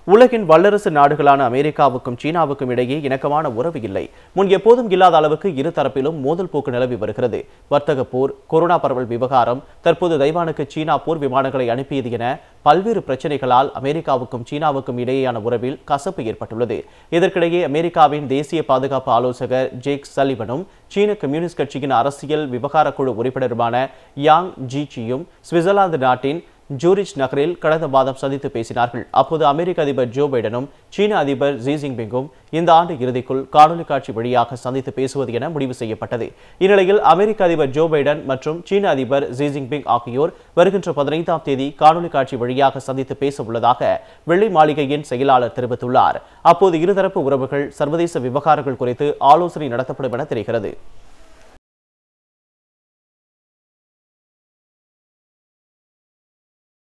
உலகின் வல்லரசு நாடுகளான அமெரிக்காவுக்கும் சீனாவுக்கும் இடையே இணக்கமான உறவு இல்லை முன் எப்போதும் இல்லாத அளவுக்கு இரு தரப்பிலும் மோதல் போக்கு நிலவி வருகிறது வர்த்தக போர் கொரோனா பரவல் விவகாரம் தற்போது தைவானுக்கு சீனா போர் விமானங்களை அனுப்பியது என பல்வேறு பிரச்சனைகளால் அமெரிக்காவுக்கும் சீனாவுக்கும் இடையேயான உறவில் கசப்பு ஏற்பட்டுள்ளது இதற்கிடையே அமெரிக்காவின் தேசிய பாதுகாப்பு ஆலோசகர் ஜேக் சலிவனும் சீன கம்யூனிஸ்ட் கட்சியின் அரசியல் விவகார குழு உறுப்பினருமான யாங் ஜீச்சியும் சுவிட்சர்லாந்து நாட்டின் ஜூரிச் நகரில் கடந்த மாதம் சந்தித்து பேசினார்கள் அப்போது அமெரிக்க அதிபர் ஜோ பைடனும் சீன அதிபர் ஜி ஜின்பிங்கும் இந்த ஆண்டு இறுதிக்குள் காணொலி காட்சி வழியாக சந்தித்து பேசுவது என முடிவு செய்யப்பட்டது இந்நிலையில் அமெரிக்க அதிபர் ஜோ பைடன் மற்றும் சீன அதிபர் ஜி ஜின்பிங் ஆகியோர் வருகின்ற பதினைந்தாம் தேதி காணொலி காட்சி வழியாக சந்தித்து பேச உள்ளதாக வெள்ளை மாளிகையின் செயலாளர் தெரிவித்துள்ளார் அப்போது இருதரப்பு உறவுகள் சர்வதேச விவகாரங்கள் குறித்து ஆலோசனை நடத்தப்படும் என தெரிகிறது